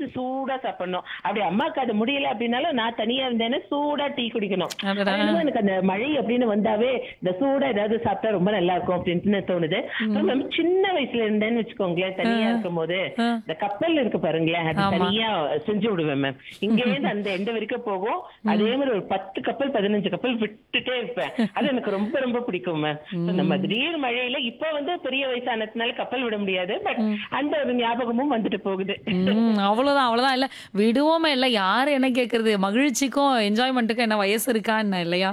வச்சு சூடா சாப்பிடணும் அப்படி அம்மாக்கு அது முடியல அப்படின்னாலும் நான் தனியா இருந்தேன்னா சூடா டீ குடிக்கணும் அடடா. அதனால எனக்கு அந்த மழை அப்படின்னு வந்தாவே இந்த சூடா ஏதாவது சாப்பிட்டா ரொம்ப நல்லா இருக்கும் அப்படின்னு தோணுது அப்புறம் நம்ம சின்ன வயசுல இருந்தேன்னு வச்சுக்கோங்களேன் தனியா இருக்கும் போது ஆ. இந்த கப்பல் இருக்கு பாருங்களேன் அது ஆமா. தனியா செஞ்சு விடுவேன் மேம் இங்க இருந்து அந்த எண்டு வரைக்கும் போகும் அதே மாதிரி ஒரு பத்து கப்பல் பதினஞ்சு கப்பல் விட்டுட்டே இருப்பேன் அது எனக்கு ரொம்ப ரொம்ப பிடிக்கும் மேம் நம்ம திடீர் மழையில இப்ப வந்து பெரிய வயசானதுனால கப்பல் விட முடியாது பட் அந்த ஒரு ஞாபகமும் வந்துட்டு போகுது ம், அவ்வளவுதான் அவ்வளவுதான் இல்ல விடுவோமே இல்ல யாரு என்ன கேக்குறது மகிழ்ச்சிக்கும் என்ஜாய்மெண்ட்டுக்கும் என்ன வயசு இருக்கா என்ன இல்லையா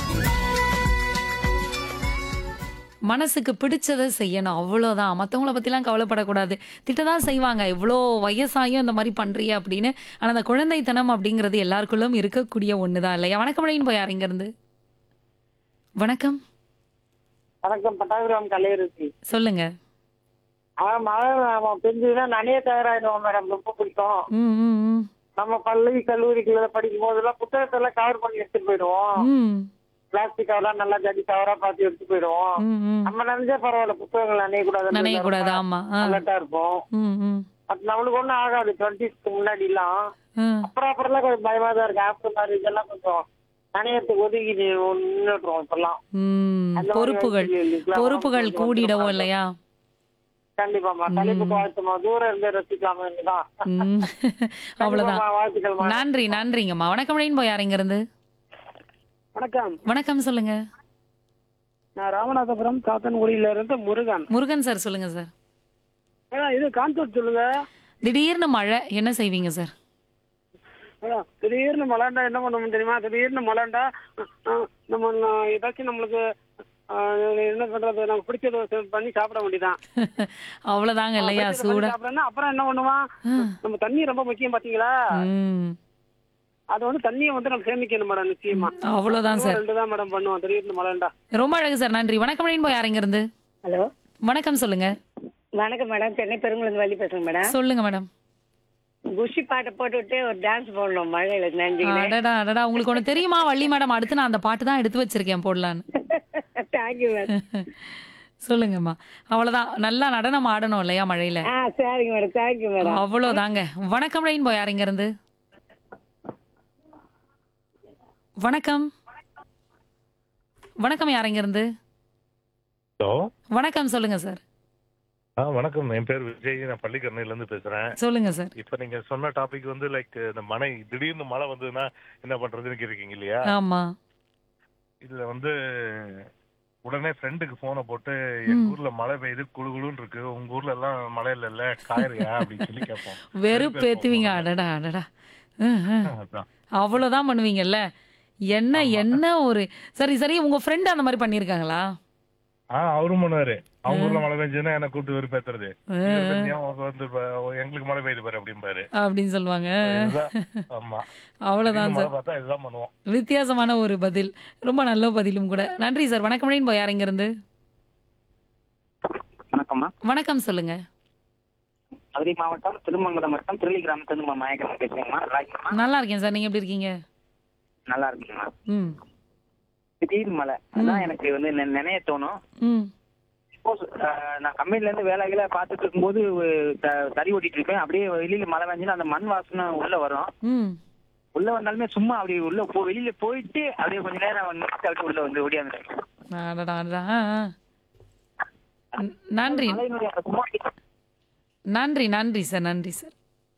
மனசுக்கு பிடிச்சதை செய்யணும் அவ்வளோதான் மற்றவங்கள பற்றிலாம் கவலைப்படக்கூடாது திட்டதான் செய்வாங்க இவ்வளோ வயசாயும் இந்த மாதிரி பண்றியே அப்படின்னு ஆனால் அந்த குழந்தைத்தனம் அப்படிங்கிறது எல்லாருக்குள்ளும் இருக்கக்கூடிய ஒன்று தான் இல்லையா வணக்கம் மழையின் போய் இருந்து வணக்கம் வணக்கம் பட்டாபிராம் கலையரசி சொல்லுங்க அவன் மழை அவன் பெஞ்சதுன்னா நனைய தயாராயிடுவோம் மேடம் ரொம்ப பிடிக்கும் ம் ம் ம் நம்ம பள்ளி கல்லூரிக்குள்ள படிக்கும் போதெல்லாம் புத்தகத்தை எல்லாம் கவர் பண்ணி எடுத்துட்டு போயிடுவோம் ம் பிளாஸ்டிக் கவர்லாம் நல்லா ஜடி கவரா பார்த்து எடுத்துட்டு போயிடுவோம் ம் ம் நம்ம நினைச்சா பரவாயில்ல புத்தகங்கள் நனைய கூடாது நனையக்கூடாது ஆமா ஆ அலர்ட்டா இருப்போம் ம் ம் அது நம்மளுக்கு ஒண்ணும் ஆகாது டுவெண்ட்டிஸ்க்கு முன்னாடி எல்லாம் ம் அப்புறம் அப்புறம்லாம் கொஞ்சம் பயமா தான் இருக்கு ஆஃப்டர் மேரேஜ் இதெல்லாம் கொஞ்சம் நனையத்துக்கு ஒதுக்கி நின்றுட்டுருவோம் இப்பெல்லாம் ம் அந்த மாதிரி பொறுப்புகள் வயசுல இருக்கலாம். பொறுப்புகள் கொஞ்சம் கூடிடவும் கொஞ்சம் இல்லையா கண்டிப்பாமா தலைப்புக்கு வாழ்த்துமா தூரம் இருந்து ரசிக்காம தான் ம் அவ்வளவுதான் கண்டிப்பாம்மா, வாழ்த்துக்கள்மா நன்றி நன்றிங்கம்மா வணக்கம் ரெயின் போய் யாருங்க இருந்து வணக்கம் வணக்கம் சொல்லுங்க நான் ராமநாதபுரம் காத்தன்குடியில இருந்து முருகன் முருகன் சார் சொல்லுங்க சார் மேடம் இது கான்செப்ட் சொல்லுங்க திடீர்னு மழை என்ன செய்வீங்க சார் மேடம் திடீர்னு மலாண்டா என்ன பண்ணுவோம் தெரியுமா திடீர்னு மலாண்டா அஹ், நம்ம நான் ஏதாச்சும் நம்மளுக்கு அஹ், என்ன பண்றது நமக்கு பிடிச்சத செ- பண்ணி சாப்பிட வேண்டியதான் அவ்வளவுதாங்க இல்லையா பிடிச்சத பண்ணி சூடா சாப்பிடணும்னா அப்புறம் என்ன பண்ணுவான் நம்ம தண்ணி ரொம்ப முக்கியம் பாத்தீங்களா ம் அது வந்து தண்ணியை வந்து நம்ம சேமிக்கணும் மேடம் நிச்சயமா அவ்வளவுதான் சார் ரெண்டு தான் மேடம் பண்ணுவோம் திடீர்னு மலாண்டா ரொம்ப அழகு சார் நன்றி வணக்கம் ரெயின் போய் யாருங்க இருந்து ஹலோ வணக்கம் சொல்லுங்க வணக்கம் மேடம் சென்னை பெருங்குளந்து வள்ளி பேசுறேன் மேடம் சொல்லுங்க மேடம் குஷி பாட்டை போட்டுவிட்டு ஒரு டான்ஸ் போடணும் மழையில நன்றிங்களே அடடா அடடா உங்களுக்கு ஒண்ணு தெரியுமா வள்ளி மேடம் அடுத்து நான் அந்த பாட்டு தான் எடுத்து வச்சிருக்கேன் போடலான்னு தேங்க்யூ மேடம் சொல்லுங்கம்மா அவ்வளவுதான் நல்லா நடனம் ஆடணும் இல்லையா மழையில ஆ சரிங்க மேடம் தேங்க்யூ மேடம் அவ்வளவுதாங்க வணக்கம் ரெயின் போய் யாருங்க இருந்து வணக்கம் வணக்கம் யாருங்க இருந்து ஹலோ வணக்கம் சொல்லுங்க சார் ஆ வணக்கம் என் பேர் விஜய் நான் பள்ளிக்கரணையில இருந்து பேசுறேன் சொல்லுங்க சார் இப்ப நீங்க சொன்ன டாபிக் வந்து லைக் இந்த மழை திடீர்னு மழை வந்ததுன்னா என்ன பண்றதுன்னு கேட்குறீங்க இல்லையா ஆமா இதுல வந்து உடனே ஃப்ரெண்டுக்கு போனை போட்டு எங்க ஊர்ல மழை பெய்யுது குளு குளுன்னு இருக்கு உங்க ஊர்ல எல்லாம் மழை இல்லைல்ல காயறியா அப்படின்னு சொல்லி கேட்போம் வெறுப்பேத்துவீங்க அடடா அடடா ம், ம். அதான். அவ்வளவுதான் பண்ணுவீங்கல்ல என்ன என்ன ஒரு சரி சரி உங்க ஃப்ரெண்ட் அந்த மாதிரி பண்ணிருக்காங்களா ஆ அவரும் பண்ணுவாரு அவங்க ஊர்ல மழை பெஞ்சதுன்னா என்ன கூப்பிட்டு வெறுப்பேத்துறது அவங்க வந்து இப்ப எங்களுக்கு மழை பெய்யுது பாரு அப்படிம்பாரு அப்படின்னு சொல்லுவாங்க இதுதான் ஆமா அவ்வளவுதான் மழை சார் பார்த்தா இதுதான் பண்ணுவோம் வித்தியாசமான ஒரு பதில் ரொம்ப நல்ல பதிலும் கூட நன்றி சார் வணக்கம் ரெயின் போய் யாருங்க இருந்து வணக்கம்மா வணக்கம் சொல்லுங்க மதுரை மாவட்டம் திருமங்கலம் வட்டம் திருளி கிராமத்திலிருந்து மயக்கம் பேசுறேங்கம்மா நல்லா இருக்கீங்கம்மா நல்லா இருக்கேன் சார் நீங்க எப்படி இருக்கீங்க நல்லா இருக்குங்கம்மா ம் திடீர் மழை அதான் எனக்கு வந்து நெ- நினைய தோணும் ம் சப்போஸ் நான் கம்பெனில இருந்து வேலைகளை பார்த்துட்டு இருக்கும்போது த- தறி ஓட்டிட்டு இருப்பேன் அப்படியே வெளியில மழை பெஞ்சுன்னா அந்த மண் வாசனை உள்ள வரும் ம் உள்ள வந்தாலுமே சும்மா அப்படி உள்ள போ வெளியில போயிட்டு அப்படியே கொஞ்ச நேரம் நிறுத்தி அப்படியே உள்ள வந்து ஓடியாந்துருக்கேன் அடடா, அடடா. ஆ, ஆ. ந- நன்றி மழையினுடைய அந்த சும்மா நன்றி நன்றி சார் நன்றி சார்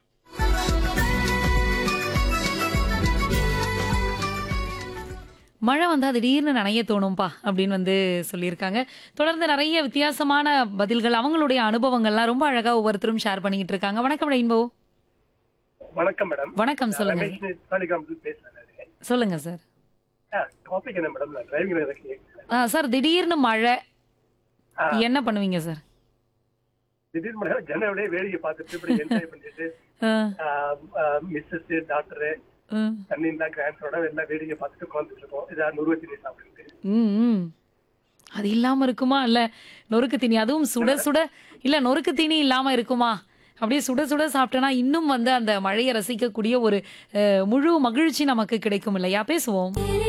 மழை வந்தா திடீர்னு நனைய தோணும்பா அப்படின்னு வந்து சொல்லியிருக்காங்க தொடர்ந்து நிறைய வித்தியாசமான பதில்கள் அவங்களுடைய அனுபவங்கள்லாம் ரொம்ப அழகா ஒவ்வொருத்தரும் ஷேர் பண்ணிக்கிட்டு இருக்காங்க வணக்கம் ரெயின்போ வணக்கம் மேடம் வணக்கம் சொல்லுங்க ரமேஷ் சாலிகிராமத்துல பேசுறேன் சொல்லுங்க சார் டாபிக் என்ன மேடம் நான் டிரைவிங் எனக்கு ஆ, சார் திடீர்னு மழை என்ன பண்ணுவீங்க சார் திடீர்னு மழை ஜன்னலே வேடிக்கை பார்த்துட்டு இப்படி என்ஜாய் பண்ணிட்டு ஆ, மிஸ்ஸஸ் டாக்டர் ஆ. தண்ணிந்தா கிராண்ட்ஸோட எல்லாம் வேடிக்கை பார்த்துட்டு உட்காந்துட்டு இருக்கோம் இதா நுருவத்தி நீர் சாப்பிட்டு ம் ம். அது இல்லாம இருக்குமா இல்ல நொறுக்கு தீனி அதுவும் சுட சுட இல்ல நொறுக்கு தீனி இல்லாம இருக்குமா அப்படியே சுட சுட சாப்பிட்டோன்னா இன்னும் வந்து அந்த மழையை ரசிக்கக்கூடிய ஒரு அஹ், முழு மகிழ்ச்சி நமக்கு கிடைக்கும் இல்லையா பேசுவோம்